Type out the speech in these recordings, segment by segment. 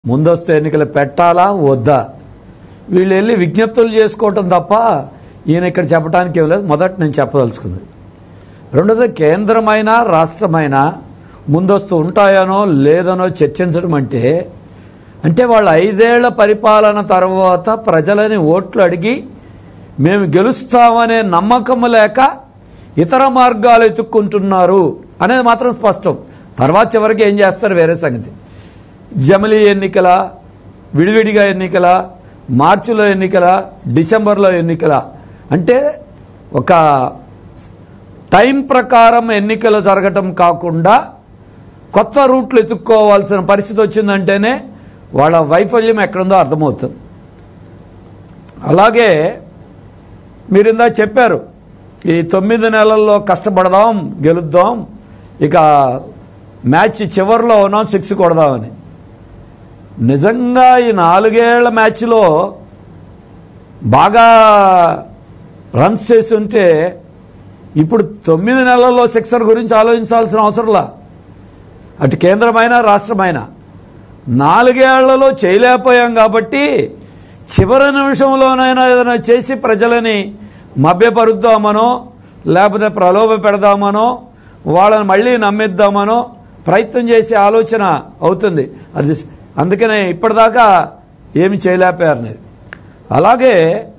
ముందస్తు ఎన్నికలు పెట్టాలా వద్దా వీళ్ళు వెళ్ళి విజ్ఞప్తులు చేసుకోవటం తప్ప ఈయన ఇక్కడ చెప్పడానికి ఏం లేదు మొదట నేను చెప్పదలుచుకుంది రెండోది కేంద్రమైన రాష్ట్రమైన ముందస్తు ఉంటాయనో లేదనో చర్చించడం అంటే అంటే వాళ్ళ ఐదేళ్ల పరిపాలన తర్వాత ప్రజలని ఓట్లు అడిగి మేము గెలుస్తామనే నమ్మకం లేక ఇతర మార్గాలు ఎత్తుక్కుంటున్నారు అనేది మాత్రం స్పష్టం తర్వాత చివరికి ఏం చేస్తారు వేరే సంగతి జమిలీ ఎన్నికల విడివిడిగా ఎన్నికల మార్చిలో ఎన్నికల డిసెంబర్లో ఎన్నికల అంటే ఒక టైం ప్రకారం ఎన్నికలు జరగటం కాకుండా కొత్త రూట్లు ఎత్తుక్కోవాల్సిన పరిస్థితి వచ్చిందంటేనే వాళ్ళ వైఫల్యం ఎక్కడుందో అర్థమవుతుంది అలాగే మీరు ఇందా చెప్పారు ఈ తొమ్మిది నెలల్లో కష్టపడదాం గెలుద్దాం ఇక మ్యాచ్ చివరిలో ఉన్నాం సిక్స్ కొడదామని నిజంగా ఈ నాలుగేళ్ల మ్యాచ్లో బాగా రన్స్ చేసి ఉంటే ఇప్పుడు తొమ్మిది నెలల్లో సిక్సర్ గురించి ఆలోచించాల్సిన అవసరంలా అటు కేంద్రమైన రాష్ట్రమైన నాలుగేళ్లలో చేయలేకపోయాం కాబట్టి చివరి నిమిషంలోనైనా ఏదైనా చేసి ప్రజలని మభ్యపరుద్దామనో లేకపోతే ప్రలోభ పెడదామనో వాళ్ళని మళ్ళీ నమ్మిద్దామనో ప్రయత్నం చేసే ఆలోచన అవుతుంది అది అందుకనే ఇప్పటిదాకా ఏమి చేయలేకపోయారు అనేది అలాగే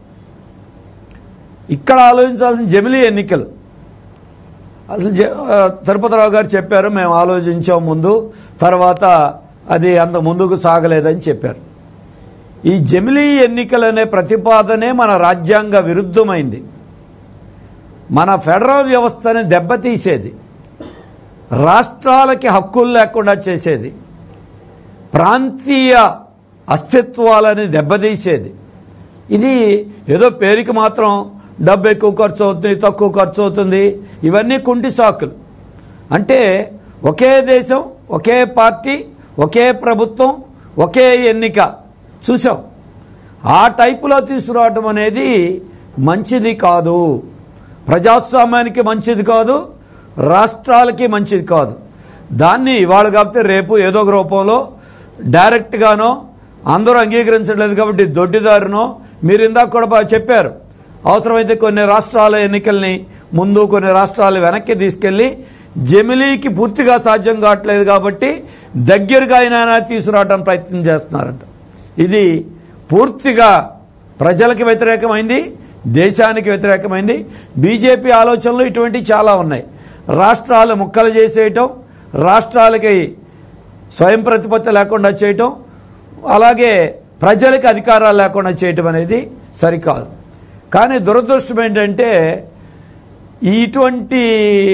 ఇక్కడ ఆలోచించాల్సిన జమిలీ ఎన్నికలు అసలు జ- ఆ, తిరుపతిరావు గారు చెప్పారు మేము ఆలోచించాం ముందు తర్వాత అది అంత ముందుకు సాగలేదని చెప్పారు ఈ జమిలీ ఎన్నికలనే ప్రతిపాదనే మన రాజ్యాంగ విరుద్ధమైంది మన ఫెడరల్ వ్యవస్థని దెబ్బతీసేది రాష్ట్రాలకి హక్కులు లేకుండా చేసేది ప్రాంతీయ అస్తిత్వాలని దెబ్బతీసేది ఇది ఏదో పేరుకి మాత్రం డబ్బు ఎక్కువ ఖర్చు అవుతుంది తక్కువ ఖర్చు అవుతుంది ఇవన్నీ కుంటి సాకులు అంటే ఒకే దేశం ఒకే పార్టీ ఒకే ప్రభుత్వం ఒకే ఎన్నిక చూసాం ఆ టైపులో తీసుకురావటం అనేది మంచిది కాదు ప్రజాస్వామ్యానికి మంచిది కాదు రాష్ట్రాలకి మంచిది కాదు దాన్ని ఇవాళ కాకపోతే రేపు ఏదో ఒక రూపంలో డైరెక్ట్గానో అందరూ అంగీకరించట్లేదు కాబట్టి దొడ్డిదారునో మీరు ఇందాక కూడా బాగా చెప్పారు అవసరమైతే కొన్ని రాష్ట్రాల ఎన్నికల్ని ముందు కొన్ని రాష్ట్రాలు వెనక్కి తీసుకెళ్ళి జమిలీకి పూర్తిగా సాధ్యం కావట్లేదు కాబట్టి దగ్గరగా అయినా తీసుకురావడానికి ప్రయత్నం చేస్తున్నారంట ఇది పూర్తిగా ప్రజలకు వ్యతిరేకమైంది దేశానికి వ్యతిరేకమైంది బీజేపీ ఆలోచనలు ఇటువంటివి చాలా ఉన్నాయి రాష్ట్రాలు ముక్కలు చేసేయటం రాష్ట్రాలకి స్వయం ప్రతిపత్తి లేకుండా చేయటం అలాగే ప్రజలకు అధికారాలు లేకుండా చేయటం అనేది సరికాదు కానీ దురదృష్టం ఏంటంటే ఇటువంటి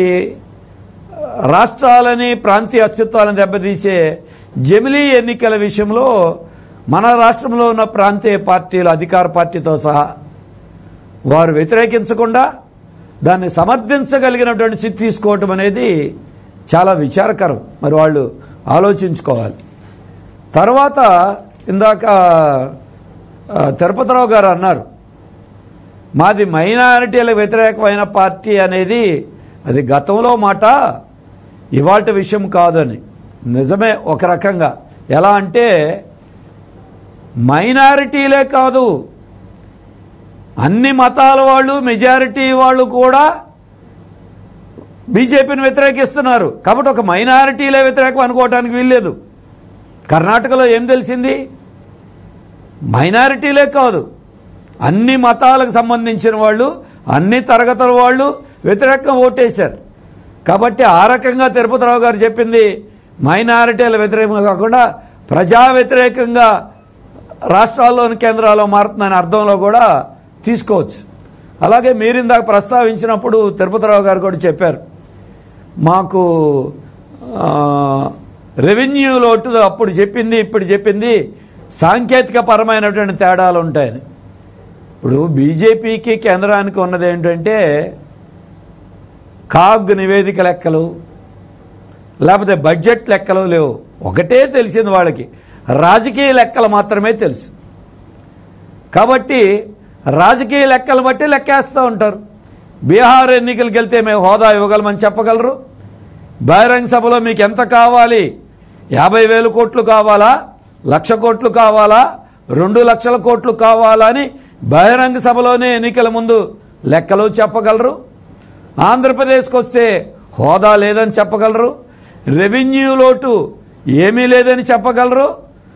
రాష్ట్రాలని ప్రాంతీయ అస్తిత్వాలను దెబ్బతీసే జమిలీ ఎన్నికల విషయంలో మన రాష్ట్రంలో ఉన్న ప్రాంతీయ పార్టీలు అధికార పార్టీతో సహా వారు వ్యతిరేకించకుండా దాన్ని సమర్థించగలిగినటువంటి స్థితి తీసుకోవటం అనేది చాలా విచారకరం మరి వాళ్ళు ఆలోచించుకోవాలి తర్వాత ఇందాక ఆ, తిరుపతిరావు గారు అన్నారు మాది మైనారిటీలకు వ్యతిరేకమైన పార్టీ అనేది అది గతంలో మాట ఇవాటి విషయం కాదని నిజమే ఒక రకంగా ఎలా అంటే మైనారిటీలే కాదు అన్ని మతాల వాళ్ళు మెజారిటీ వాళ్ళు కూడా బీజేపీని వ్యతిరేకిస్తున్నారు కాబట్టి ఒక మైనారిటీలే వ్యతిరేకం అనుకోవడానికి వీల్లేదు కర్ణాటకలో ఏం తెలిసింది మైనారిటీలే కాదు అన్ని మతాలకు సంబంధించిన వాళ్ళు అన్ని తరగతుల వాళ్ళు వ్యతిరేకంగా ఓటేశారు కాబట్టి ఆ రకంగా తిరుపతిరావు గారు చెప్పింది మైనారిటీల వ్యతిరేకంగా కాకుండా ప్రజా వ్యతిరేకంగా రాష్ట్రాల్లోని కేంద్రాల్లో మారుతుందనే అర్థంలో కూడా తీసుకోవచ్చు అలాగే మీరు ఇందాక ప్రస్తావించినప్పుడు తిరుపతిరావు గారు కూడా చెప్పారు మాకు ఆ, రెవెన్యూ లోటు అప్పుడు చెప్పింది ఇప్పుడు చెప్పింది సాంకేతిక పరమైనటువంటి తేడాలు ఉంటాయని ఇప్పుడు బీజేపీకి కేంద్రానికి ఉన్నది ఏంటంటే కాగ్ నివేదిక లెక్కలు లేకపోతే బడ్జెట్ లెక్కలు లేవు ఒకటే తెలిసింది వాళ్ళకి రాజకీయ లెక్కలు మాత్రమే తెలుసు కాబట్టి రాజకీయ లెక్కలు బట్టి లెక్కేస్తూ ఉంటారు బీహార్ ఎన్నికలకు వెళ్తే మేము హోదా ఇవ్వగలమని చెప్పగలరు బహిరంగ సభలో మీకు ఎంత కావాలి యాభై వేలు కోట్లు కావాలా లక్ష కోట్లు కావాలా రెండు లక్షల కోట్లు కావాలా అని బహిరంగ సభలోనే ఎన్నికల ముందు లెక్కలు చెప్పగలరు ఆంధ్రప్రదేశ్కి వస్తే హోదా లేదని చెప్పగలరు రెవెన్యూ లోటు ఏమీ లేదని చెప్పగలరు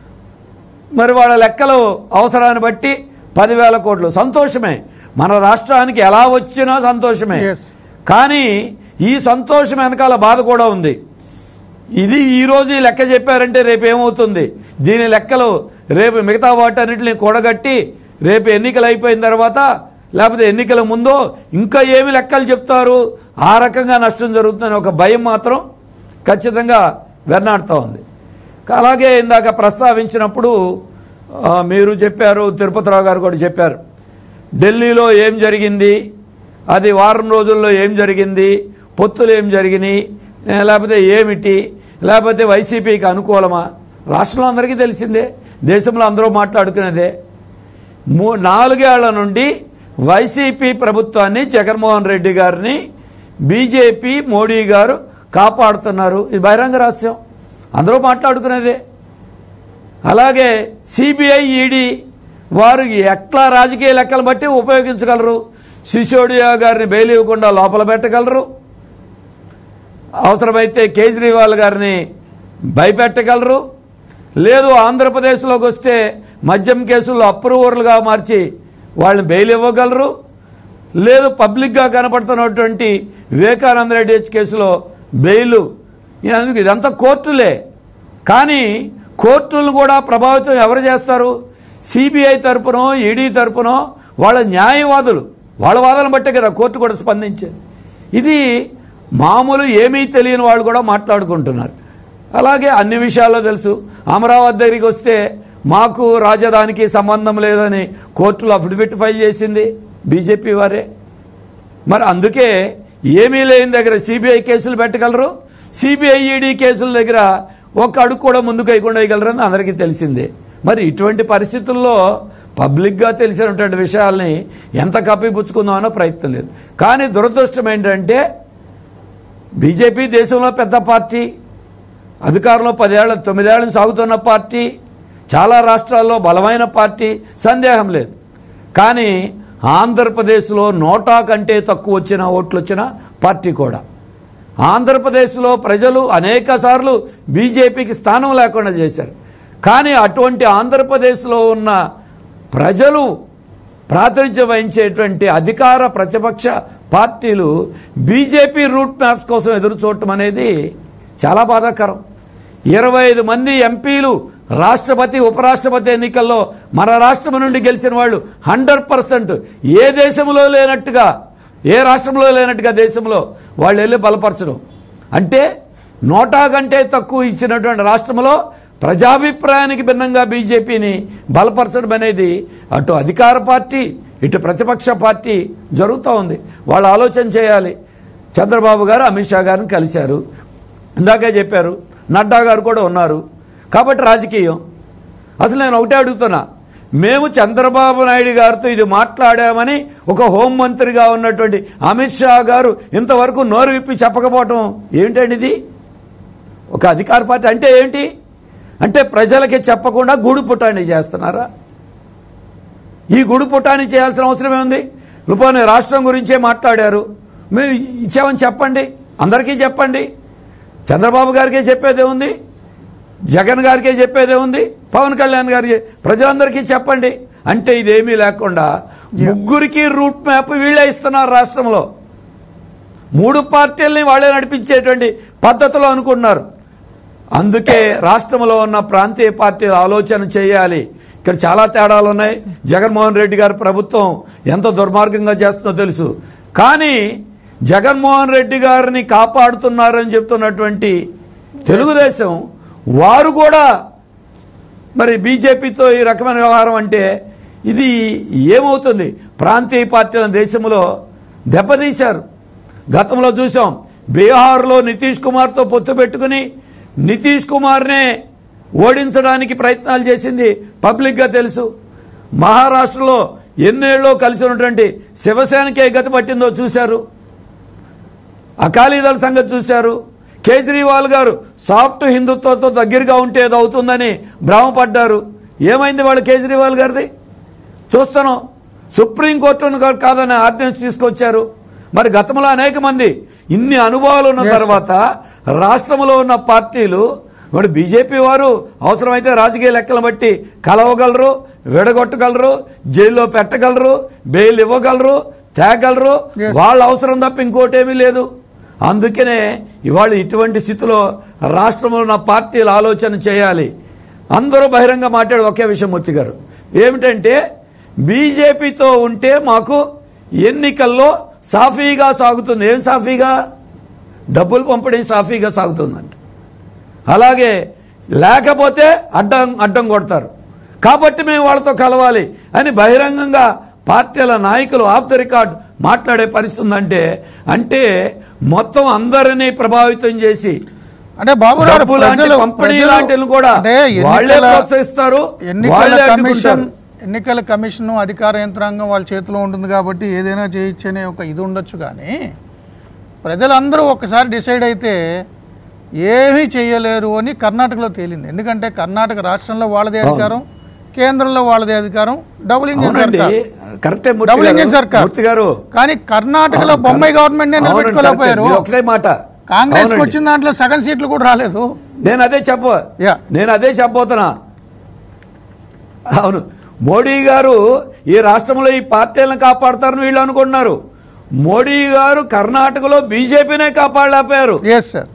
మరి వాళ్ళ లెక్కలు అవసరాన్ని బట్టి పదివేల కోట్లు సంతోషమే మన రాష్ట్రానికి ఎలా వచ్చినా సంతోషమే Yes. కానీ ఈ సంతోషం వెనకాల బాధ కూడా ఉంది ఇది ఈ రోజు ఈ లెక్క చెప్పారంటే రేపు ఏమవుతుంది దీని లెక్కలు రేపు మిగతా వాటన్నిటిని కూడగట్టి రేపు ఎన్నికలు అయిపోయిన తర్వాత లేకపోతే ఎన్నికల ముందో ఇంకా ఏమి లెక్కలు చెప్తారు ఆ రకంగా నష్టం జరుగుతుందని ఒక భయం మాత్రం ఖచ్చితంగా వెన్నాడుతూ ఉంది అలాగే ఇందాక ప్రస్తావించినప్పుడు ఆ, మీరు చెప్పారు తిరుపతిరావు గారు కూడా చెప్పారు ఢిల్లీలో ఏం జరిగింది అది వారం రోజుల్లో ఏం జరిగింది పొత్తులు ఏం జరిగినాయి ఏ, లేకపోతే ఏమిటి లేకపోతే వైసీపీకి అనుకూలమా రాష్ట్రంలో అందరికీ తెలిసిందే దేశంలో అందరూ మాట్లాడుకునేదే మూ నాలుగేళ్ల నుండి వైసీపీ ప్రభుత్వాన్ని జగన్మోహన్ రెడ్డి గారిని బీజేపీ మోడీ గారు కాపాడుతున్నారు ఇది బహిరంగ రహస్యం అందరూ మాట్లాడుకునేదే అలాగే సిబిఐ ఈడీ వారు ఎట్లా రాజకీయ లెక్కలు బట్టి ఉపయోగించగలరు సిసోడియా గారిని బెయిల్ ఇవ్వకుండా లోపల పెట్టగలరు అవసరమైతే కేజ్రీవాల్ గారిని భయపెట్టగలరు లేదు ఆంధ్రప్రదేశ్లోకి వస్తే మద్యం కేసుల్లో అప్రూవర్లుగా మార్చి వాళ్ళని బెయిల్ ఇవ్వగలరు లేదు పబ్లిక్గా కనపడుతున్నటువంటి వివేకానంద రెడ్డి హెచ్ కేసులో బెయిల్ అందుకు ఇదంతా కోర్టులే కానీ కోర్టులను కూడా ప్రభావితం ఎవరు చేస్తారు సిబిఐ తరపునో ఈడీ తరపునో వాళ్ళ న్యాయవాదులు వాళ్ళ వాదనలు బట్టే కదా కోర్టు కూడా స్పందించేది ఇది మామూలు ఏమీ తెలియని వాళ్ళు కూడా మాట్లాడుకుంటున్నారు అలాగే అన్ని విషయాల్లో తెలుసు అమరావతి దగ్గరికి వస్తే మాకు రాజధానికి సంబంధం లేదని కోర్టులో అఫిడవిట్ ఫైల్ చేసింది బీజేపీ వారే మరి అందుకే ఏమీ లేని దగ్గర సిబిఐ కేసులు పెట్టగలరు సిబిఐ ఈడీ కేసుల దగ్గర ఒక్క అడుగు కూడా ముందుకు వేయకుండా వేయగలరని అందరికీ తెలిసిందే మరి ఇటువంటి పరిస్థితుల్లో పబ్లిక్గా తెలిసినటువంటి విషయాల్ని ఎంత కప్పిపుచ్చుకుందామనో ప్రయత్నం లేదు కానీ దురదృష్టం ఏంటంటే బీజేపీ దేశంలో పెద్ద పార్టీ అధికారంలో పదేళ్ల తొమ్మిదేళ్ల సాగుతున్న పార్టీ చాలా రాష్ట్రాల్లో బలమైన పార్టీ సందేహం లేదు కానీ ఆంధ్రప్రదేశ్లో నోటా కంటే తక్కువ వచ్చిన ఓట్లు వచ్చిన పార్టీ కూడా ఆంధ్రప్రదేశ్లో ప్రజలు అనేక సార్లు బీజేపీకి స్థానం లేకుండా చేశారు కానీ అటువంటి ఆంధ్రప్రదేశ్లో ఉన్న ప్రజలు ప్రాతినిధ్యం వహించేటువంటి అధికార ప్రతిపక్ష పార్టీలు బీజేపీ రూట్ మ్యాప్స్ కోసం ఎదురు చూడటం అనేది చాలా బాధాకరం ఇరవై ఐదు మంది ఎంపీలు రాష్ట్రపతి ఉపరాష్ట్రపతి ఎన్నికల్లో మన రాష్ట్రం నుండి గెలిచిన వాళ్ళు హండ్రెడ్ పర్సెంట్ ఏ దేశంలో లేనట్టుగా ఏ రాష్ట్రంలో లేనట్టుగా దేశంలో వాళ్ళు వెళ్ళి బలపరచడం అంటే నోటా కంటే తక్కువ ఇచ్చినటువంటి రాష్ట్రంలో ప్రజాభిప్రాయానికి భిన్నంగా బీజేపీని బలపరచడం అనేది అటు అధికార పార్టీ ఇటు ప్రతిపక్ష పార్టీ జరుగుతూ ఉంది వాళ్ళు ఆలోచన చేయాలి చంద్రబాబు గారు అమిత్ షా గారిని కలిశారు ఇందాకే చెప్పారు నడ్డా గారు కూడా ఉన్నారు కాబట్టి రాజకీయం అసలు నేను ఒకటే అడుగుతున్నా మేము చంద్రబాబు నాయుడు గారితో ఇది మాట్లాడామని ఒక హోంమంత్రిగా ఉన్నటువంటి అమిత్ షా గారు ఇంతవరకు నోరు విప్పి చెప్పకపోవటం ఏంటండి ఇది ఒక అధికార పార్టీ అంటే ఏంటి అంటే ప్రజలకి చెప్పకుండా గూడు పుట్టాన్ని చేస్తున్నారా ఈ గుడి పుటాన్ని చేయాల్సిన అవసరం ఏముంది లుపోని రాష్ట్రం గురించే మాట్లాడారు మేము ఇచ్చామని చెప్పండి అందరికీ చెప్పండి చంద్రబాబు గారికే చెప్పేదే ఉంది జగన్ గారికే చెప్పేదే ఉంది పవన్ కళ్యాణ్ గారికి ప్రజలందరికీ చెప్పండి అంటే ఇదేమీ లేకుండా ముగ్గురికి రూట్ మ్యాప్ వీళ్ళే ఇస్తున్నారు రాష్ట్రంలో మూడు పార్టీల్ని వాళ్ళే నడిపించేటువంటి పద్ధతిలో అనుకుంటున్నారు అందుకే రాష్ట్రంలో ఉన్న ప్రాంతీయ పార్టీలు ఆలోచన చేయాలి ఇక్కడ చాలా తేడాలు ఉన్నాయి జగన్మోహన్ రెడ్డి గారి ప్రభుత్వం ఎంత దుర్మార్గంగా చేస్తుందో తెలుసు కానీ జగన్మోహన్ రెడ్డి గారిని కాపాడుతున్నారని చెప్తున్నటువంటి తెలుగుదేశం వారు కూడా మరి బీజేపీతో ఈ రకమైన వ్యవహారం అంటే ఇది ఏమవుతుంది ప్రాంతీయ పార్టీలను దేశంలో దెబ్బతీశారు గతంలో చూసాం బీహార్లో నితీష్ కుమార్తో పొత్తు పెట్టుకుని నితీష్ కుమార్నే ఓడించడానికి ప్రయత్నాలు చేసింది పబ్లిక్గా తెలుసు మహారాష్ట్రలో ఎన్నేళ్ళలో కలిసి ఉన్నటువంటి శివసేనకే గతి పట్టిందో చూశారు అకాలీదళ సంగతి చూశారు కేజ్రీవాల్ గారు సాఫ్ట్ హిందుత్వంతో దగ్గరగా ఉంటే ఏదో అవుతుందని భ్రమపడ్డారు ఏమైంది వాళ్ళు కేజ్రీవాల్ గారిది చూస్తున్నాం సుప్రీంకోర్టును కా- కాదని ఆర్డినెన్స్ తీసుకొచ్చారు మరి గతంలో అనేక మంది ఇన్ని అనుభవాలు ఉన్న Yes, sir. తర్వాత రాష్ట్రంలో ఉన్న పార్టీలు మరి బీజేపీ వారు అవసరమైతే రాజకీయ లెక్కలు బట్టి కలవగలరు విడగొట్టగలరు జైల్లో పెట్టగలరు బెయిల్ ఇవ్వగలరు తేగలరు Yes. వాళ్ళ అవసరం తప్ప ఇంకోటేమీ లేదు అందుకనే ఇవాళ ఇటువంటి స్థితిలో రాష్ట్రంలో ఉన్న పార్టీలు ఆలోచన చేయాలి అందరూ బహిరంగ మాట్లాడు ఒకే విషయం మూర్తి గారు ఏమిటంటే బీజేపీతో ఉంటే మాకు ఎన్నికల్లో సాఫీగా సాగుతుంది ఏం సాఫీగా డబ్బులు పంపిణీ సాఫీగా సాగుతుందంట అలాగే లేకపోతే అడ్డం అడ్డం కొడతారు కాబట్టి మేము వాళ్ళతో కలవాలి అని బహిరంగంగా పార్టీల నాయకులు ఆఫ్ ద రికార్డ్ మాట్లాడే పరిస్థితి ఉందంటే అంటే మొత్తం అందరినీ ప్రభావితం చేసి అంటే బాబు గారు డబ్బు లాంటి ప్రజలు పంపిణీ ప్రజలు- లాంటివి కూడా అంటే వాళ్ళే ఎన్నికల ప్రోత్సహిస్తారు ఎన్నికల వాళ్ళే కమిషన్ అడ్డుకుంటారు ఎన్నికల కమిషన్ అధికార యంత్రాంగం వాళ్ళ చేతిలో ఉంటుంది కాబట్టి ఏదైనా చేయొచ్చు అనే ఒక ఇది ఉండొచ్చు కానీ ప్రజలందరూ ఒక్కసారి డిసైడ్ అయితే ఏమీ చేయలేరు అని కర్ణాటకలో తేలింది ఎందుకంటే కర్ణాటక రాష్ట్రంలో వాళ్ళదే అధికారం కేంద్రంలో వాళ్ళదే అధికారం డబుల్ ఇంజిన్ అవునండి సర్కార్ కరెక్టే డబుల్ మూర్తి ఇంజిన్ గారు. సర్కార్ మూర్తి గారు కానీ కర్ణాటకలో అవును, బొంబాయి గవర్నమెంట్ అవునండి, నిలబెట్టుకోలేకపోయారు కరెక్టే. మీరు ఒకటే మాట కాంగ్రెస్ అవునండి. వచ్చిన దాంట్లో సగం సీట్లు కూడా రాలేదు నేను అదే చెప్ప యా. నేను అదే చెప్పబోతున్నా అవును మోడీ గారు ఈ రాష్ట్రంలో ఈ పార్టీలను కాపాడతారని వీళ్ళు అనుకుంటున్నారు మోడీ గారు కర్ణాటకలో బీజేపీనే కాపాడలేకపోయారు ఎస్ సార్